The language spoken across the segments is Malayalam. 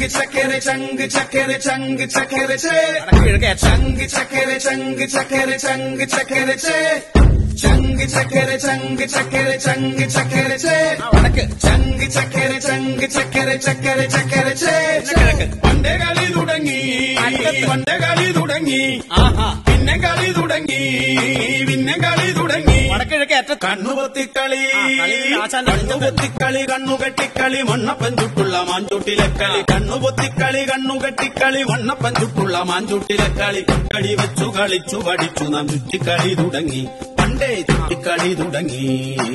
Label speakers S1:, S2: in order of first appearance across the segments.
S1: ചങ്ക് ചക്കര ചങ്ക് ചക്കര ചങ്ക് ചക്കര ചേ
S2: വടക്ക് കിഴക്ക് ഏറ്റം
S1: ചങ്ക് ചക്കര ചങ്ക് ചക്കര ചങ്ക് ചക്കര ചേ ചങ്ക് ചക്കര ചങ്ക് ചക്കര ചങ്ക് ചക്കര ചേ
S2: ആ, വടക്ക്
S1: ചങ്ക് ചക്കര ചങ്ക് ചക്കര ചക്കര ചക്കര ചേ
S2: കിഴക്ക്
S1: പണ്ടേ കളി തുടങ്ങി
S2: അറ്റത്ത്.
S1: പണ്ടേ കളി തുടങ്ങി
S2: ആഹാ
S1: പിന്നെ കളി തുടങ്ങി പിന്നെ കളി തുടങ്ങി
S2: വടക്ക് കിഴക്ക് ഏറ്റം
S1: കണ്ണുപൊത്തിക്കളി
S2: ആ, കളിയിൽ ആശാന്റെ
S1: കണ്ണുപൊത്തിക്കളി കണ്ണുകെട്ടിക്കളി മണ്ണപ്പൻ ചുട്ടുള്ള മാഞ്ചൂട്ടിലെ കളി കണ്ണുപൊത്തിക്കളി കണ്ണുകെട്ടിക്കളി മണ്ണപ്പൻ ചുട്ടുള്ള മാഞ്ചൂട്ടിലെ കളി കളി വെച്ചു കളിച്ചു പഠിച്ചു നാം ചുറ്റിക്കളി തുടങ്ങി പണ്ടേ ചുറ്റിക്കളി തുടങ്ങി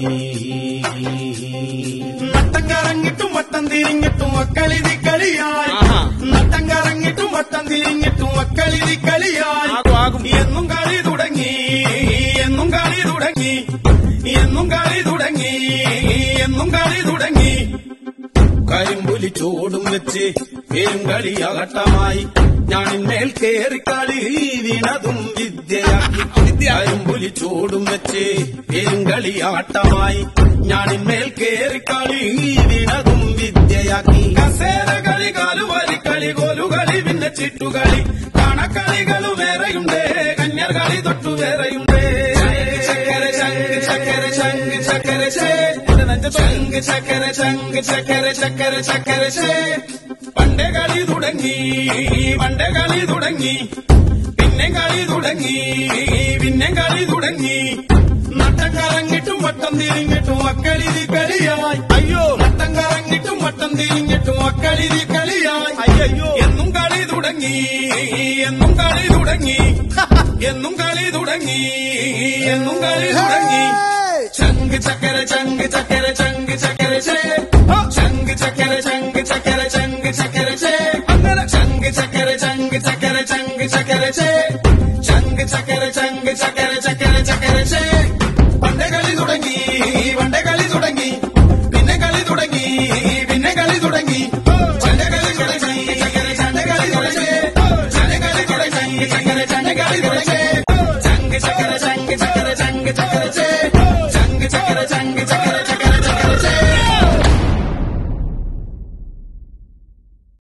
S1: നട്ടം കറങ്ങിട്ടും വട്ടം തിരിഞ്ഞിട്ടും മക്കളിതി കളിയായി
S2: ആഹാ.
S1: നട്ടം കറങ്ങിട്ടും വട്ടം തിരിഞ്ഞിട്ടും മക്കളിതി കളിയായി
S2: ആകും ആകും
S1: എന്നും കളി തുടങ്ങി എന്നും കളി തുടങ്ങി എന്നും കളി തുടങ്ങി എന്നും കളി തുടങ്ങി കരിമ്പുലി ചൂടും വെച്ച് പേരും കളിയാട്ടമായി ഞാനിന്മേൽ കേറി കളി വീണതും വിദ്യയാക്കി കരിമ്പുലി ചൂടും വെച്ച് പേരും കളിയാട്ടമായി ഞാനിന്മേൽ കേറി കളി വീണതും വിദ്യയാക്കി കസേര കളി കാലുവരി കളി കോലുകളി പിന്നെ ചിട്ടുകളി കാണക്കളികളും വേറെയുണ്ട് കന്യർ കളി തൊട്ടു വേറെയുണ്ട് ചക്കര ചങ്ക് ചക്കര ചങ്ക് ചക്കര ചേ ചങ്ക് ചക്കര ചങ്ക് ചക്കര ചക്കര ചക്കര ചേ പണ്ടേ കളി തുടങ്ങി പണ്ടേ കളി തുടങ്ങി പിന്നെ കളി തുടങ്ങി പിന്നെ കളി തുടങ്ങി നട്ടം കറങ്ങിട്ടും വട്ടം തിരിഞ്ഞിട്ടും അക്കളിതി കളിയായി അയ്യോ നട്ടം കറങ്ങിട്ടും വട്ടം തിരിഞ്ഞിട്ടും അക്കളിതി കളിയായി അയ്യോ എന്നും കളി തുടങ്ങി എന്നും കളി തുടങ്ങി എന്നും കളി തുടങ്ങി എന്നും കളി തുടങ്ങി ചങ്ക് ചക്കര ചങ്ക് ചക്കര ചങ്ക് ചക്കര ചേ ചങ്ക് ചക്കര ചങ്ക് ചക്കര ചങ്ക് ചക്കര ചേ അങ്ങനെ ചങ്ക് ചക്കര ചങ്ക് ചക്കര ചങ്ക് ചക്കര ചേ ചങ്ക് ചക്കര ചങ്ക് ചക്കര ചക്കര ചക്കര ചേ പണ്ടേ കളി തുടങ്ങി പണ്ടേ കളി തുടങ്ങി പിന്നെ കളി തുടങ്ങി പിന്നെ കളി തുടങ്ങി ചണ്ട കളി തുടങ്ങി ചക്കര ചണ്ട കളി തുടങ്ങി ചണ്ട കളി തുടങ്ങി ചക്കര ചണ്ട കളി തുടങ്ങി ചങ്ക് ചക്കര ചങ്ക് ചക്കര ചങ്ക് ചക്കര ചേ ചങ്ക് ചക്കര ചങ്ക് ചക്കര